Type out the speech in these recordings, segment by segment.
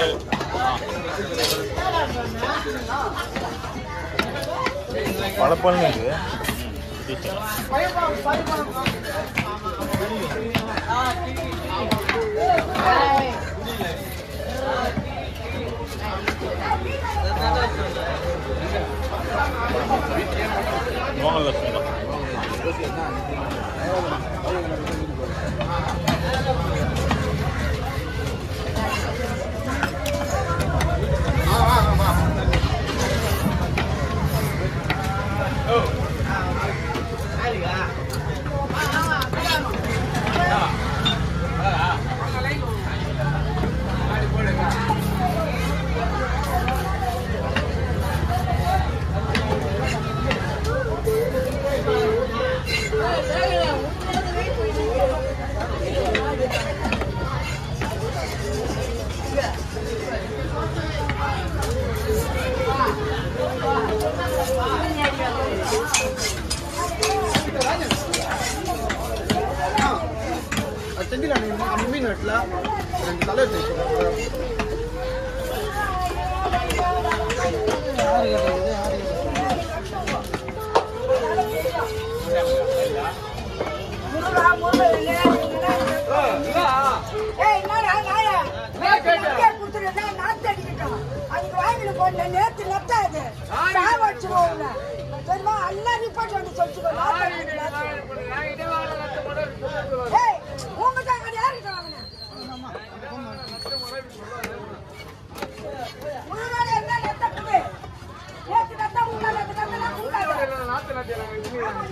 பழப்பழம் இருக்கு மோகலட்சுமி தான் செஞ்சில அந்த மீன் வெட்டல ரெண்டு தலை எடுத்து வச்சுக்கோ. யாரு கேட்டது? யாரு கேட்டது? முருகா, முருகா, இல்லையா? ஏய், என்னடா, நாயா? நேத்து நத்தையை கொடுத்துருந்தா, நாத்து அடிக்கட்டும். அதுக்கு வாங்கிட்டு போன நேத்து நத்தை அது. சாவடிச்சிருவோம் உன்னை. தெரியுமா? எல்லாம் report வந்து சொல்லிச்சுக்கோ. நாத்து அடிக்குது, நாத்து. ஏய், உங்ககிட்ட அங்க யாருக்கிட்ட வாங்கின? முருகால என்ன நத்தை கொடு. நேத்து நத்தை உண்டாத, அந்த நத்தைலாம் உண்டாத.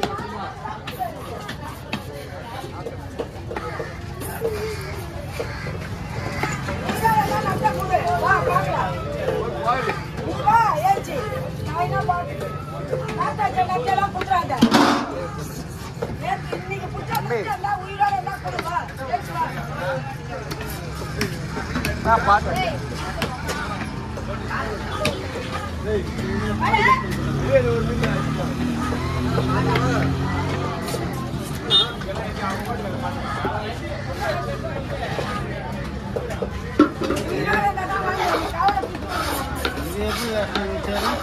முருகால என்ன நத்தை கொடு. வா, பார்க்கலாம். வா, ஏஞ்சி. நான் என்ன பார்க்கிறேன். நாத்தாச்ச நத்தையெல்லாம் குடுறாத. நேத்து இன்னைக்கு புடிச்சா புடிச்சா எல்லாம் உயிரோட எல்லாம் கொடு, வா. ஏஞ்சி வா. நான் பார்த்தேன் ஏய். அட. உயிரோட இருந்தா தான் வாங்கி கவலை கொடுத்து இது எப்படி சரி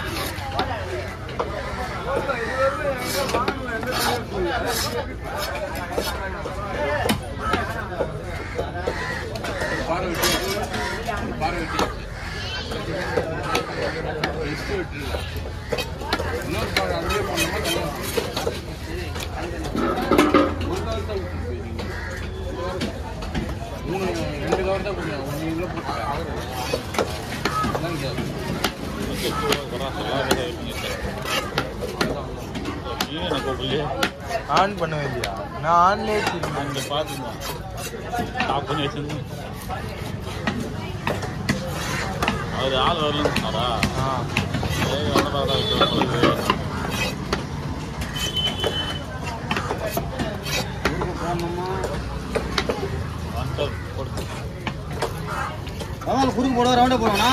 ஆன் பண்ணவே இல்லையா நான் ஆன்லேயே வச்சிருந்தேன் அங்கே பார்த்துருந்தோம் ஸ்டாப் பண்ணி வச்சிருந்தோம் அவர் ஆள் வரலன்னு சொன்னாரா ஆ ஏய் வரப்பா வைக்க வந்துட்டு கொடுத்து அவன் குறுக்கு போடுவா ரவுண்டா போடுவானா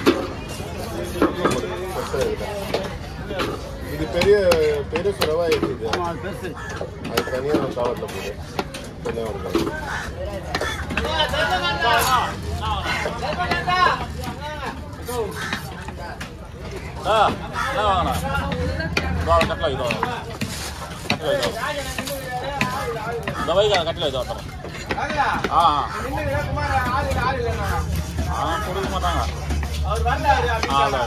இது பெரிய பெரிய சுறவா இருக்குது ஆமா அது பெருசு அது தனியாக ஒரு கவரில் போடு தனியாக ஒரு கவர் ஆ என்ன வாங்கினா இதோ கட்டல இதோ கட்டல இதோ இந்த வைக்க கட்டல இதோ தரேன் ஆ ஆ கொடுக்க மாட்டாங்க ஆ அதான்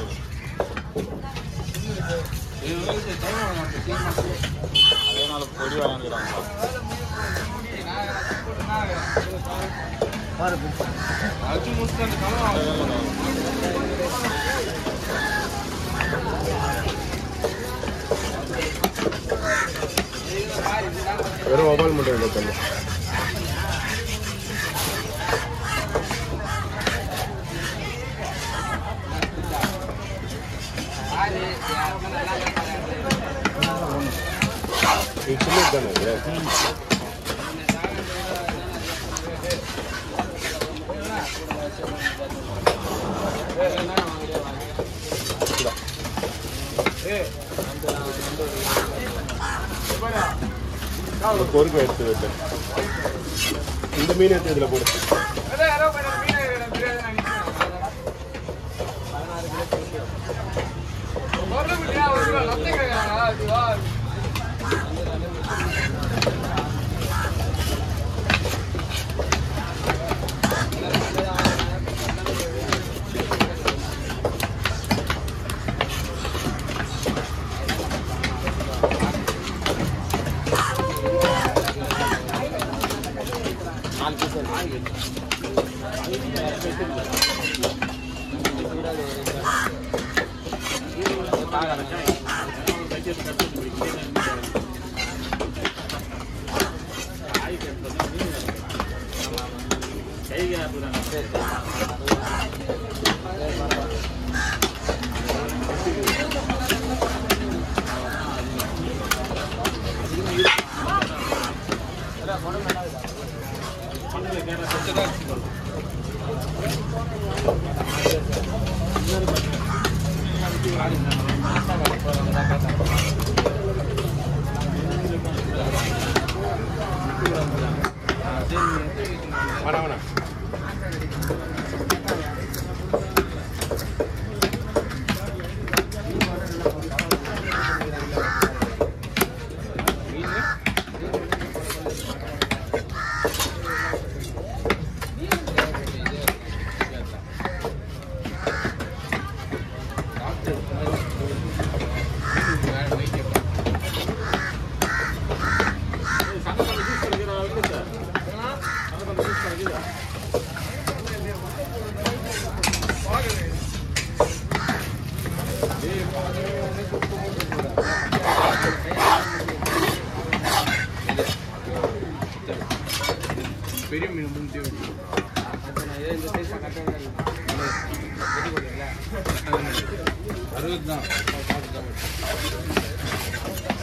அதே நாள் பொடி வாங்கிக்கிறாங்க பாரு வெறும் மொபைல் மட்டும் இல்லை தண்ணி இது சின்ன தானே இது இந்த பொறுப்பை எடுத்து வைப்பேன் இந்த மீன் எடுத்து இதில் போடு வேணாம் வேணாம் பெரிய மீன் மூணு தேவை அறுபது தான்